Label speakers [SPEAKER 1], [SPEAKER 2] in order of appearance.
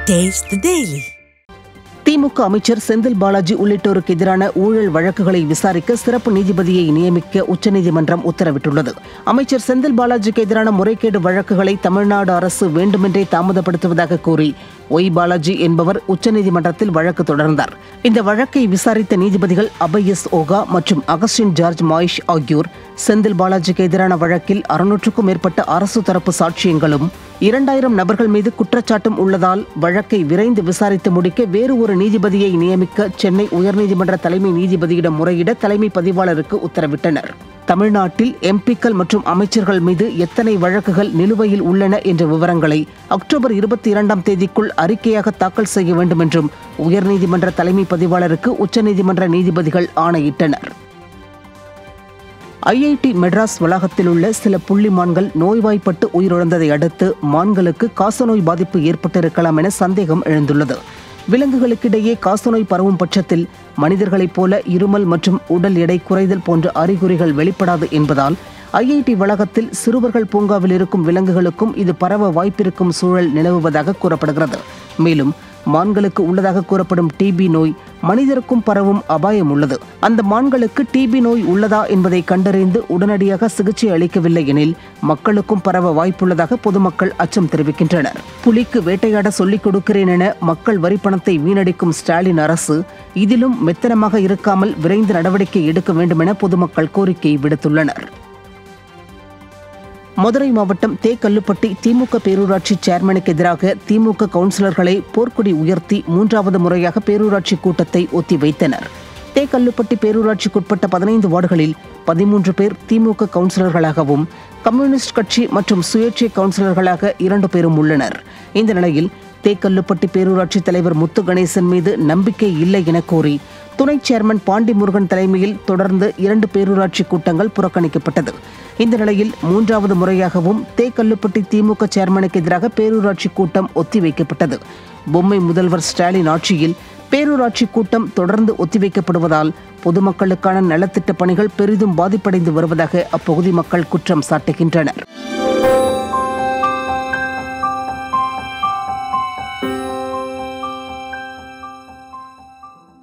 [SPEAKER 1] Taste the Daily.
[SPEAKER 2] திமுக அமைச்சர் செந்தில் பாலாஜி உள்ளிட்டோருக்கு எதிரான ஊழல் வழக்குகளை விசாரிக்க சிறப்பு நீதிபதியை நியமிக்க உச்சநீதிமன்றம் உத்தரவிட்டுள்ளது அமைச்சர் செந்தில் பாலாஜிக்கு எதிரான முறைகேடு வழக்குகளை தமிழ்நாடு அரசு வேண்டுமென்றே தாமதப்படுத்துவதாக கூறி ஒய் பாலாஜி என்பவர் உச்சநீதிமன்றத்தில் வழக்கு தொடர்ந்தார் இந்த வழக்கை விசாரித்த நீதிபதிகள் அபய் எஸ் ஓகா மற்றும் அகஸ்டின் ஜார்ஜ் மாயிஷ் ஆகியோர் செந்தில் பாலாஜிக்கு எதிரான வழக்கில் அறுநூற்றுக்கும் மேற்பட்ட அரசு தரப்பு சாட்சியங்களும் இரண்டாயிரம் நபர்கள் மீது குற்றச்சாட்டும் உள்ளதால் வழக்கை விரைந்து விசாரித்து முடிக்க வேறு ஒரு நீதிபதியை நியமிக்க சென்னை உயர்நீதிமன்ற தலைமை நீதிபதியிடம் முறையிட தலைமை பதிவாளருக்கு உத்தரவிட்டனர் தமிழ்நாட்டில் எம்பிக்கள் மற்றும் அமைச்சர்கள் மீது எத்தனை வழக்குகள் நிலுவையில் உள்ளன என்ற விவரங்களை அக்டோபர் இருபத்தி இரண்டாம் தேதிக்குள் அறிக்கையாக தாக்கல் செய்ய வேண்டும் என்றும் உயர்நீதிமன்ற தலைமை பதிவாளருக்கு உச்சநீதிமன்ற நீதிபதிகள் ஆணையிட்டனர் ஐஐடி மெட்ராஸ் வளாகத்தில் உள்ள சில புள்ளி மான்கள் நோய்வாய்ப்பட்டு உயிரிழந்ததை அடுத்து மான்களுக்கு காசநோய் பாதிப்பு ஏற்பட்டிருக்கலாம் என சந்தேகம் எழுந்துள்ளது விலங்குகளுக்கிடையே காசநோய் பரவும் பட்சத்தில் மனிதர்களைப் போல இருமல் மற்றும் உடல் எடை குறைதல் போன்ற அறிகுறிகள் வெளிப்படாது என்பதால் ஐஐடி வளாகத்தில் சிறுவர்கள் பூங்காவில் இருக்கும் விலங்குகளுக்கும் இது பரவ வாய்ப்பிருக்கும் சூழல் நிலவுவதாக கூறப்படுகிறது மேலும் மான்களுக்கு உள்ளதாக கூறப்படும் டிபி நோய் மனிதருக்கும் பரவும் அபாயம் உள்ளது அந்த மான்களுக்கு டிபி நோய் உள்ளதா என்பதை கண்டறிந்து உடனடியாக சிகிச்சை அளிக்கவில்லை எனில் மக்களுக்கும் பரவ வாய்ப்புள்ளதாக பொதுமக்கள் அச்சம் தெரிவிக்கின்றனர் புலிக்கு வேட்டையாட சொல்லிக் கொடுக்கிறேன் என மக்கள் வரிப்பணத்தை வீணடிக்கும் ஸ்டாலின் அரசு இதிலும் மெத்தனமாக இருக்காமல் விரைந்து நடவடிக்கை எடுக்க வேண்டும் என பொதுமக்கள் கோரிக்கை விடுத்துள்ளனர் மதுரை மாவட்டம் தேக்கல்லுப்பட்டி திமுக பேரூராட்சி சேர்மனுக்கு எதிராக திமுக கவுன்சிலர்களை போர்க்கொடி உயர்த்தி மூன்றாவது முறையாக பேரூராட்சி கூட்டத்தை ஒத்திவைத்தனர் தேக்கல்லுப்பட்டி பேரூராட்சிக்குட்பட்ட பதினைந்து வார்டுகளில் பதிமூன்று பேர் திமுக கவுன்சிலர்களாகவும் கம்யூனிஸ்ட் கட்சி மற்றும் சுயேட்சை கவுன்சிலர்களாக இரண்டு பேரும் உள்ளனர் இந்த நிலையில் தேக்கல்லுப்பட்டி பேரூராட்சி தலைவர் முத்து கணேசன் மீது நம்பிக்கை இல்லை என கூறி துணை சேர்மன் பாண்டி முருகன் தலைமையில் தொடர்ந்து இரண்டு பேரூராட்சி கூட்டங்கள் புறக்கணிக்கப்பட்டது இந்த நிலையில் மூன்றாவது முறையாகவும் தேக்கல்லுப்பட்டி திமுக சேர்மனுக்கு எதிராக பேரூராட்சி கூட்டம் ஒத்திவைக்கப்பட்டது பொம்மை முதல்வர் ஸ்டாலின் ஆட்சியில் பேரூராட்சி கூட்டம் தொடர்ந்து ஒத்திவைக்கப்படுவதால் பொதுமக்களுக்கான நலத்திட்ட பணிகள் பெரிதும் பாதிப்படைந்து வருவதாக அப்பகுதி மக்கள் குற்றம் சாட்டுகின்றனர்